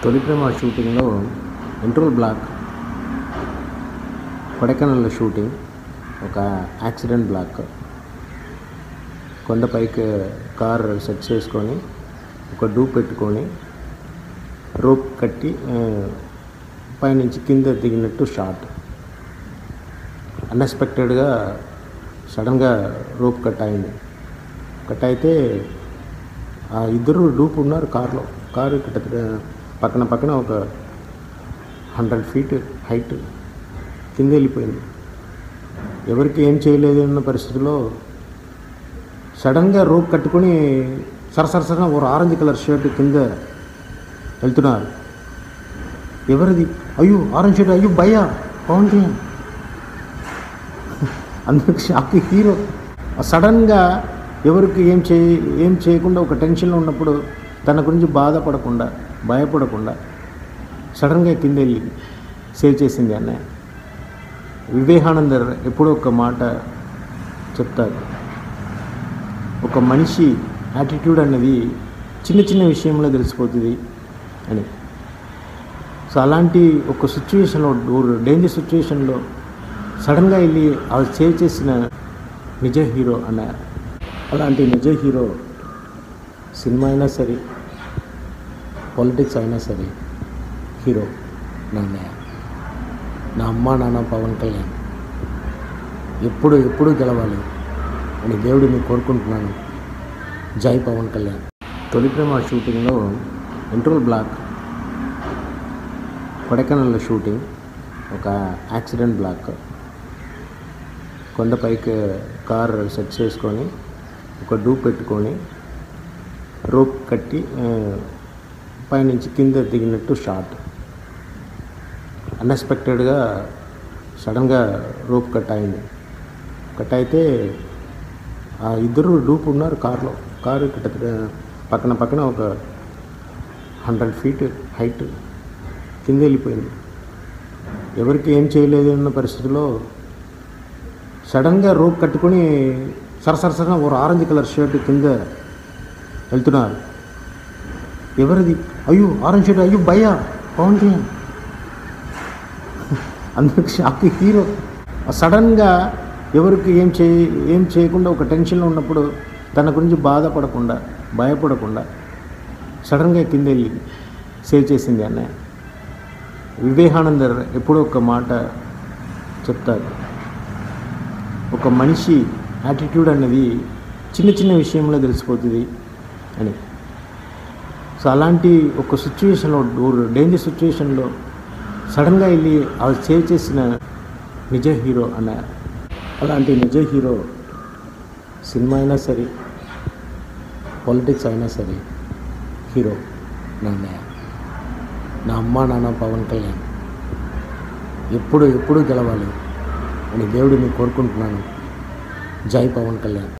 తొలి ప్రేమ షూటింగ్లో interval block కొడైకెనాల్లో షూటింగ్ ఒక యాక్సిడెంట్ బ్లాక్ కొండపైకి కార్ సెట్ చేసుకొని ఒక డూ పెట్టుకొని రోప్ కట్టి ఆ, పైనుంచి కింద దిగినట్టు షాట్ అన్ఎక్స్పెక్టెడ్గా సడన్గా రోప్ కట్ అయింది కట్ అయితే ఆ ఇద్దరు డూప్ ఉన్నారు కార్లో కారు ఇక్కడ పక్కన పక్కన ఒక హండ్రెడ్ ఫీట్ హైట్ కింద వెళ్ళిపోయింది ఎవరికి ఏం చేయలేదు అన్న పరిస్థితిలో సడన్గా రోప్ కట్టుకొని సరసర సరసన ఒక ఆరెంజ్ కలర్ షర్ట్ కింద వెళ్తున్నారు ఎవరిది అయ్యో ఆరెంజ్ షర్ట్ అయ్యో భయ్యా పవన్ కళ్యాణ్ అందుకు షాక్ హీరో సడన్గా ఎవరికి ఏం చేయ ఏం చేయకుండా ఒక టెన్షన్లో ఉన్నప్పుడు తన గురించి బాధపడకుండా భయపడకుండా సడన్గా కింద వెళ్ళి సేవ్ చేసింది అన్నయ్య వివేకానందర్ ఎప్పుడో ఒక మాట చెప్తారు ఒక మనిషి యాటిట్యూడ్ అన్నది చిన్న చిన్న విషయంలో తెలిసిపోతుంది అని సో అలాంటి ఒక సిచ్యువేషన్లో డేంజర్ సిచ్యువేషన్లో సడన్గా వెళ్ళి అవి సేవ్ చేసిన నిజ హీరో అన్న అలాంటి నిజ హీరో సినిమా అయినా సరే పాలిటిక్స్ అయినా సరే హీరో నా అన్నయ్య నా అమ్మ నాన్న పవన్ కళ్యాణ్ ఎప్పుడు ఎప్పుడు గెలవాలి అని దేవుడిని కోరుకుంటున్నాను జై పవన్ కళ్యాణ్ తొలి ప్రేమ షూటింగ్లో ఇంటర్వల్ బ్లాక్ కొడైకెనాల్లో షూటింగ్ ఒక యాక్సిడెంట్ బ్లాక్ కొండపైకి కార్ సెట్ చేసుకొని ఒక డూ పెట్టుకొని రోప్ కట్టి ఆ, పైనుంచి కింద దిగినట్టు షాట్ అన్ఎక్స్పెక్టెడ్గా సడన్గా రోప్ కట్ అయింది కట్ అయితే ఆ ఇద్దరు డూప్ ఉన్నారు కార్లో కారు ఇక్కడ పక్కన పక్కన ఒక హండ్రెడ్ ఫీట్ హైట్ కింద వెళ్ళిపోయింది ఎవరికి ఏం చేయలేదు అన్న పరిస్థితిలో సడన్గా రోప్ కట్టుకొని సరసర సరసన ఒక ఆరెంజ్ కలర్ షర్ట్ కింద వెళ్తున్నారు ఎవరిది అయ్యో ఆరెంజ్ షర్ట్ అయ్యో భయ్యా పవన్ కళ్యాణ్ అందుకు షాక్ హీరో సడన్గా ఎవరికి ఏం చేయ ఏం చేయకుండా ఒక టెన్షన్లో ఉన్నప్పుడు తన గురించి బాధపడకుండా భయపడకుండా సడన్గా కింద వెళ్ళి సేవ్ చేసింది అన్నయ్య వివేకానందర్ ఎప్పుడో ఒక మాట చెప్తారు ఒక మనిషి యాటిట్యూడ్ అన్నది చిన్న చిన్న విషయంలో తెలిసిపోతుంది అని సో అలాంటి ఒక సిచ్యువేషన్లో డేంజర్ సిచ్యువేషన్లో సడన్గా వెళ్ళి అవి సేవ్ చేసిన నిజ హీరో అన్న అలాంటి నిజ హీరో సినిమా అయినా సరే పాలిటిక్స్ అయినా సరే హీరో నా అన్నయ్య నా అమ్మ నాన్న పవన్ కళ్యాణ్ ఎప్పుడు ఎప్పుడు గెలవాలి అని దేవుడిని కోరుకుంటున్నాను జై పవన్ కళ్యాణ్